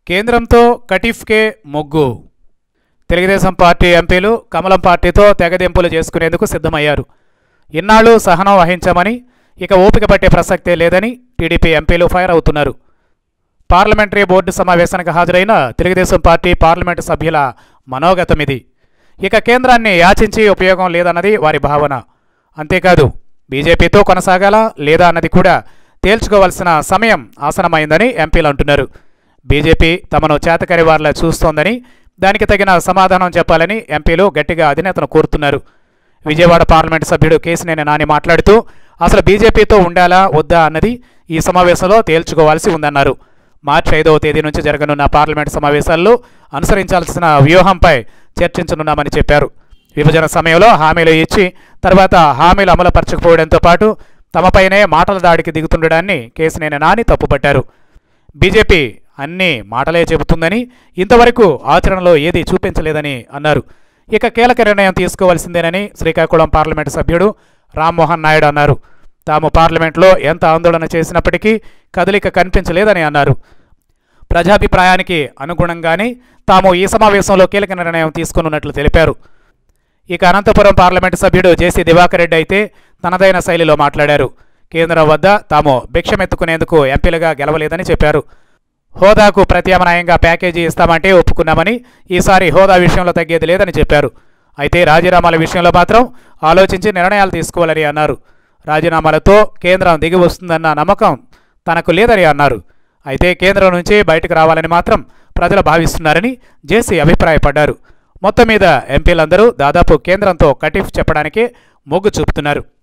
కేంద్రంతో కటిఫ్కే మొగ్గు తెలుగుదేశం పార్టీ ఎంపీలు కమలం పార్టీతో తెగదెంపులు చేసుకునేందుకు సిద్ధమయ్యారు ఇన్నాళ్లు సహనం వహించామని ఇక ఓపిక పట్టే ప్రసక్తే లేదని టీడీపీ ఎంపీలు ఫైర్ అవుతున్నారు పార్లమెంటరీ బోర్డు సమావేశానికి హాజరైన తెలుగుదేశం పార్టీ పార్లమెంటు సభ్యుల మనోగతం ఇది ఇక కేంద్రాన్ని యాచించి ఉపయోగం లేదన్నది వారి భావన అంతేకాదు బీజేపీతో కొనసాగాలా లేదా అన్నది కూడా తేల్చుకోవాల్సిన సమయం ఆసనమైందని ఎంపీలు అంటున్నారు బీజేపీ తమను చేతకరి వారిలా చూస్తోందని దానికి తగిన సమాధానం చెప్పాలని ఎంపీలు గట్టిగా అధినేతను కోరుతున్నారు విజయవాడ పార్లమెంటు సభ్యుడు కేసినేని నాని మాట్లాడుతూ అసలు బీజేపీతో ఉండాలా వద్దా అన్నది ఈ సమావేశంలో తేల్చుకోవాల్సి ఉందన్నారు మార్చి ఐదవ తేదీ నుంచి జరగనున్న పార్లమెంటు సమావేశాల్లో అనుసరించాల్సిన వ్యూహంపై చర్చించనున్నామని చెప్పారు విభజన సమయంలో హామీలు ఇచ్చి తర్వాత హామీలు అమలుపరచకపోవడంతో పాటు తమపైనే మాటల దాడికి దిగుతుండడాన్ని కేసినేని నాని తప్పుపట్టారు బీజేపీ అన్ని మాటలే చెబుతుందని ఇంతవరకు ఆచరణలో ఏదీ చూపించలేదని అన్నారు ఇక కీలక నిర్ణయం తీసుకోవాల్సిందేనని శ్రీకాకుళం పార్లమెంటు సభ్యుడు రామ్మోహన్ నాయుడు అన్నారు తాము పార్లమెంట్లో ఎంత ఆందోళన చేసినప్పటికీ కదలిక కనిపించలేదని అన్నారు ప్రజాభిప్రాయానికి అనుగుణంగానే తాము ఈ సమావేశంలో కీలక నిర్ణయం తీసుకున్నట్లు తెలిపారు ఇక అనంతపురం పార్లమెంటు సభ్యుడు జేసీ దివాకర్ రెడ్డి అయితే తనదైన శైలిలో మాట్లాడారు కేంద్రం వద్ద తాము భిక్షమెత్తుకునేందుకు ఎంపీలుగా గెలవలేదని చెప్పారు హోదాకు ప్రత్యామ్నాయంగా ప్యాకేజీ ఇస్తామంటే ఒప్పుకున్నామని ఈసారి హోదా విషయంలో తగ్గేది లేదని చెప్పారు అయితే రాజీనామాల విషయంలో మాత్రం ఆలోచించి నిర్ణయాలు తీసుకోవాలని అన్నారు రాజీనామాలతో కేంద్రం దిగి వస్తుందన్న నమ్మకం తనకు లేదని అన్నారు అయితే కేంద్రం నుంచి బయటకు రావాలని మాత్రం ప్రజలు భావిస్తున్నారని జేసీ అభిప్రాయపడ్డారు మొత్తం మీద ఎంపీలందరూ దాదాపు కేంద్రంతో కటిఫ్ చెప్పడానికే మొగ్గు చూపుతున్నారు